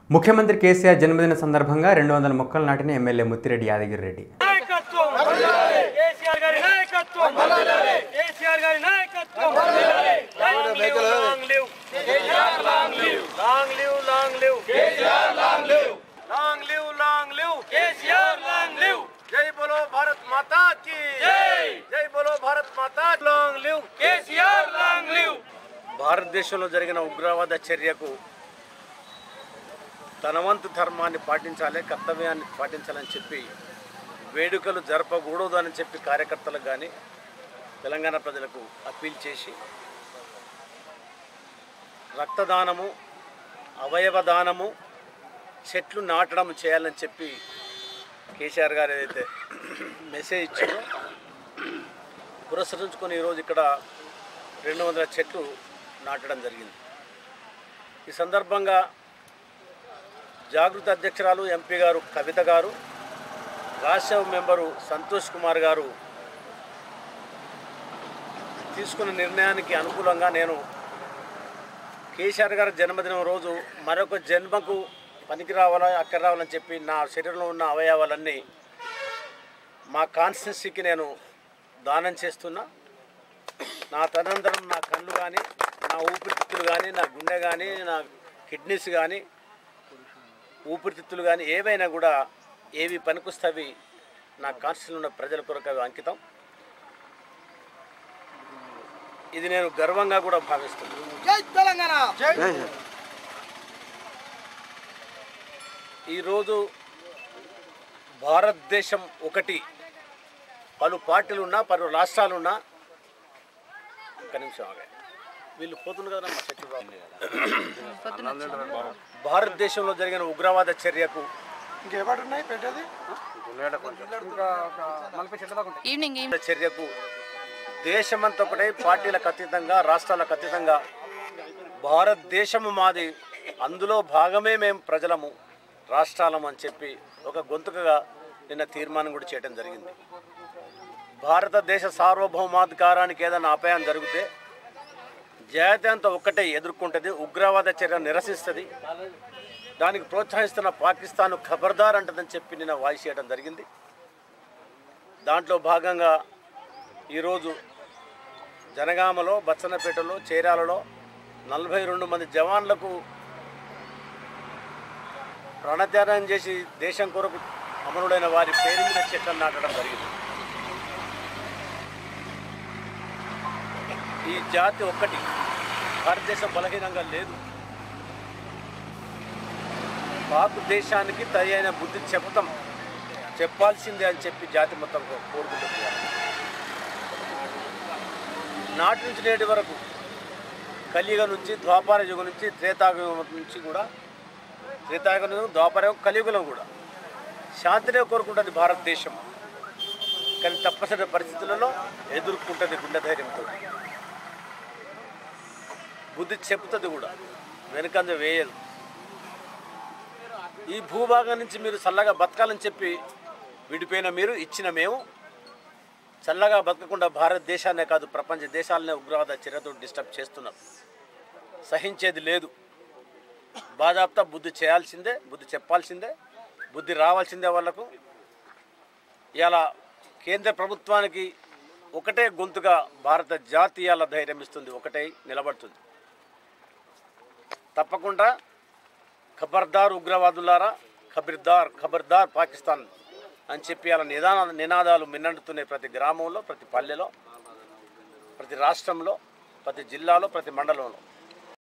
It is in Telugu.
ముఖ్యమంత్రి కేసీఆర్ జన్మదిన సందర్భంగా రెండు వందల మొక్కలు నాటిన ఎమ్మెల్యే ముత్తిరెడ్డి యాదగిరి రెడ్డి నాయకత్వం కేసీఆర్ గారి నాయకత్వం కేసీఆర్ గారి నాయకత్వం long live long live KCR long live long live long live KCR long live long live long live KCR long live జై బోలో భారత్ మాతా కీ జై జై బోలో Bharat Mata long live KCR long live భారతదేశంలో జరిగిన ఉగ్రవాద చర్యకు తన వంతు ధర్మాన్ని పాటించాలి కర్తవ్యాన్ని పాటించాలని చెప్పి వేడుకలు జరపకూడదు అని చెప్పి కార్యకర్తలకు కానీ తెలంగాణ ప్రజలకు అప్పీల్ చేసి రక్తదానము అవయవ దానము చెట్లు నాటడం చేయాలని చెప్పి కేసీఆర్ గారు ఏదైతే మెసేజ్ ఇచ్చారో పురస్కరించుకొని ఈరోజు ఇక్కడ రెండు వందల చెట్లు నాటడం జరిగింది ఈ సందర్భంగా జాగృత అధ్యక్షురాలు ఎంపీ గారు కవిత గారు రాజ్యసభ మెంబరు సంతోష్ కుమార్ గారు తీసుకున్న నిర్ణయానికి అనుకూలంగా నేను కేసీఆర్ గారి జన్మదినం రోజు మరొక జన్మకు పనికి రావాలా అక్కడ రావాలని చెప్పి నా శరీరంలో ఉన్న అవయవాలన్నీ మా కాన్స్టిట్యున్సీకి నేను దానం చేస్తున్నా నా తదనంతరం నా కళ్ళు కానీ నా ఊపిరితిత్తులు కానీ నా గుండె కానీ నా కిడ్నీస్ కానీ ఊపిరితిత్తులు కానీ ఏవైనా కూడా ఏవి పనికొస్తవి నా కాన్స్టిట్యూషన్ ఉన్న ప్రజల కొరకు అవి అంకితం ఇది నేను గర్వంగా కూడా భావిస్తున్నాను జై తెలంగాణ ఈరోజు భారతదేశం ఒకటి పలు పార్టీలు ఉన్నా పలు రాష్ట్రాలు ఉన్నా ఒక్క నిమిషం ఆగండి. వీళ్ళు పోతుంది కదా మా చెట్టు భారతదేశంలో జరిగిన ఉగ్రవాద చర్యకు ఇంకేమటున్నాయి పెట్టేది ఈవినింగ్ ఈవినింగ్ చర్యకు దేశమంతా ఒకటే పార్టీలకు అతీతంగా రాష్ట్రాలకు అతీతంగా భారతదేశము మాది అందులో భాగమే మేము ప్రజలము రాష్ట్రాలము అని చెప్పి ఒక గొంతుకగా నిన్న తీర్మానం కూడా చేయడం జరిగింది భారతదేశ సార్వభౌమాధికారానికి ఏదైనా అపాయం జరిగితే జాతి అంతా ఒక్కటే ఎదుర్కొంటుంది ఉగ్రవాద చర్య నిరసిస్తుంది దానికి ప్రోత్సహిస్తున్న పాకిస్తాన్ ఖబర్దార్ అంటదని చెప్పి నిన్న వాయిస్ చేయడం జరిగింది దాంట్లో భాగంగా ఈరోజు జనగామలో బచ్చన్నపేటలో చేరాలలో నలభై రెండు మంది జవాన్లకు ప్రాణత్యాగం చేసి దేశం కొరకు అమరుడైన వారి పేరు మీద చెట్లను నాటడం జరిగింది ఈ జాతి ఒక్కటి భారతదేశం బలహీనంగా లేదు పాక్ దేశానికి తగిన బుద్ధి చెబుతాం చెప్పాల్సిందే అని చెప్పి జాతి మొత్తం కోరుకుంటుంది నాటి నుంచి నేటి వరకు కలియుగ నుంచి ద్వాపార యుగం నుంచి త్రేతాయుగం నుంచి కూడా త్రేతాయుగం ద్వాపారయుగం కలియుగంలో కూడా శాంతినే కోరుకుంటుంది భారతదేశం కానీ తప్పనిసరి పరిస్థితులలో ఎదుర్కొంటుంది గుండె ధైర్యంతో బుద్ధి చెప్తుంది కూడా వెనుకంజ వేయదు ఈ భూభాగం నుంచి మీరు చల్లగా బతకాలని చెప్పి విడిపోయిన మీరు ఇచ్చిన మేము చల్లగా బతకకుండా భారతదేశాన్నే కాదు ప్రపంచ దేశాలనే ఉగ్రవాద చర్యతో డిస్టర్బ్ చేస్తున్నాం సహించేది లేదు బాజాప్తా బుద్ధి చేయాల్సిందే బుద్ధి చెప్పాల్సిందే బుద్ధి రావాల్సిందే వాళ్ళకు ఇలా కేంద్ర ప్రభుత్వానికి ఒకటే గొంతుగా భారత జాతీయాల ధైర్యం ఇస్తుంది ఒకటే నిలబడుతుంది తప్పకుండా ఖబర్దార్ ఉగ్రవాదులారా ఖబర్దార్ ఖబర్దార్ పాకిస్తాన్ అని చెప్పి అలా నిదాన నినాదాలు మిన్నంటున్నాయి ప్రతి గ్రామంలో ప్రతి పల్లెలో ప్రతి రాష్ట్రంలో ప్రతి జిల్లాలో ప్రతి మండలంలో